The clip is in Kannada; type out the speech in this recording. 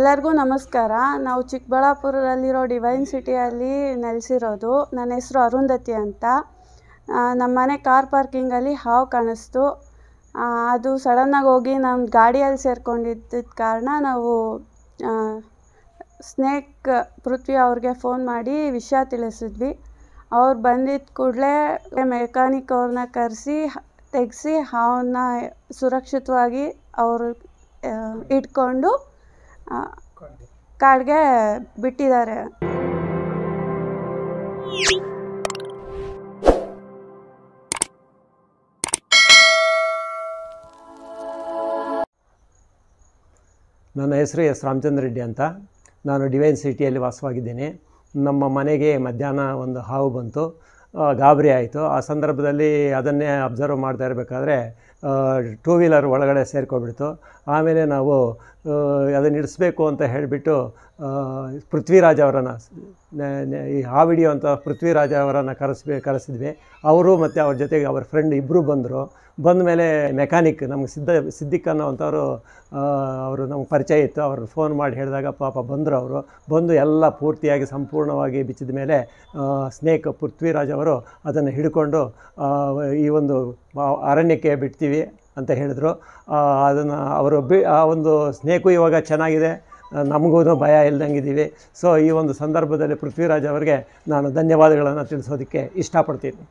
ಎಲ್ಲರಿಗೂ ನಮಸ್ಕಾರ ನಾವು ಚಿಕ್ಕಬಳ್ಳಾಪುರದಲ್ಲಿರೋ ಡಿವೈನ್ ಸಿಟಿಯಲ್ಲಿ ನೆಲೆಸಿರೋದು ನನ್ನ ಹೆಸರು ಅರುಂಧತಿ ಅಂತ ನಮ್ಮ ಮನೆ ಕಾರ್ ಪಾರ್ಕಿಂಗಲ್ಲಿ ಹಾವು ಕಾಣಿಸ್ತು ಆ, ಅದು ಸಡನ್ನಾಗಿ ಹೋಗಿ ನಮ್ಮ ಗಾಡಿಯಲ್ಲಿ ಸೇರ್ಕೊಂಡಿದ್ದ ಕಾರಣ ನಾವು ಸ್ನೇಕ್ ಪೃಥ್ವಿ ಅವ್ರಿಗೆ ಫೋನ್ ಮಾಡಿ ವಿಷಯ ತಿಳಿಸಿದ್ವಿ ಅವ್ರು ಬಂದಿದ್ದ ಕೂಡಲೇ ಮೆಕ್ಯಾನಿಕ್ ಅವ್ರನ್ನ ಕರೆಸಿ ತೆಗೆಸಿ ಹಾವನ್ನ ಸುರಕ್ಷಿತವಾಗಿ ಅವರು ಇಟ್ಕೊಂಡು ಆ, ಕಾಡಿಗೆ ಬಿಟ್ಟಿದ್ದಾರೆ ನನ್ನ ಹೆಸರು ಎಸ್ ರಾಮಚಂದ್ರ ರೆಡ್ಡಿ ಅಂತ ನಾನು ಡಿವೈನ್ ಸಿಟಿಯಲ್ಲಿ ವಾಸವಾಗಿದ್ದೀನಿ ನಮ್ಮ ಮನೆಗೆ ಮಧ್ಯಾಹ್ನ ಒಂದು ಹಾವು ಬಂತು ಆ, ಗಾಬರಿ ಆಯಿತು ಆ ಸಂದರ್ಭದಲ್ಲಿ ಅದನ್ನೇ ಅಬ್ಸರ್ವ್ ಮಾಡ್ತಾ ಇರಬೇಕಾದ್ರೆ ಟೂ ವೀಲರ್ ಒಳಗಡೆ ಸೇರ್ಕೊಬಿಡ್ತು ಆಮೇಲೆ ನಾವು ಆ, ಅದನ್ನು ಇಡಿಸ್ಬೇಕು ಅಂತ ಹೇಳಿಬಿಟ್ಟು ಪೃಥ್ವಿರಾಜ್ ಅವರನ್ನು ನೆ- ನೆ- ಈ ಹಾವಿಡಿಯೋ ಅಂತ ಪೃಥ್ವಿರಾಜ್ ಅವರನ್ನು ಕರೆಸ್ಬೇ ಕರೆಸಿದ್ವಿ ಅವರು ಮತ್ತು ಅವ್ರ ಜೊತೆಗೆ ಅವ್ರ ಫ್ರೆಂಡ್ ಇಬ್ಬರು ಬಂದರು ಬಂದ ಮೇಲೆ ಮೆಕ್ಯಾನಿಕ್ ನಮ್ಗೆ ಸಿದ್ಧ ಸಿದ್ದಿಕ್ ಅನ್ನೋವಂಥವ್ರು ಅವರು ನಮ್ಗೆ ಪರಿಚಯ ಇತ್ತು ಅವ್ರು ಫೋನ್ ಮಾಡಿ ಹೇಳಿದಾಗ ಪಾಪ ಬಂದರು ಅವರು ಬಂದು ಎಲ್ಲ ಪೂರ್ತಿಯಾಗಿ ಸಂಪೂರ್ಣವಾಗಿ ಬಿಚ್ಚಿದ ಮೇಲೆ ಸ್ನೇಕ್ ಪೃಥ್ವಿರಾಜ್ ಅವರು ಅದನ್ನು ಹಿಡ್ಕೊಂಡು ಆ, ಈ ಒಂದು ಆ- ಅರಣ್ಯಕ್ಕೆ ಬಿಡ್ತೀವಿ ಅಂತ ಹೇಳಿದರು ಅದನ್ನು ಅವರು ಬಿ ಆ ಒಂದು ಸ್ನೇಕು ಇವಾಗ ಚೆನ್ನಾಗಿದೆ ನಮಗೂ ಭಯ ಇಲ್ದಂಗಿದ್ದೀವಿ ಸೊ ಈ ಒಂದು ಸಂದರ್ಭದಲ್ಲಿ ಪೃಥ್ವಿರಾಜ್ ಅವರಿಗೆ ನಾನು ಧನ್ಯವಾದಗಳನ್ನು ತಿಳಿಸೋದಕ್ಕೆ ಇಷ್ಟಪಡ್ತೀನಿ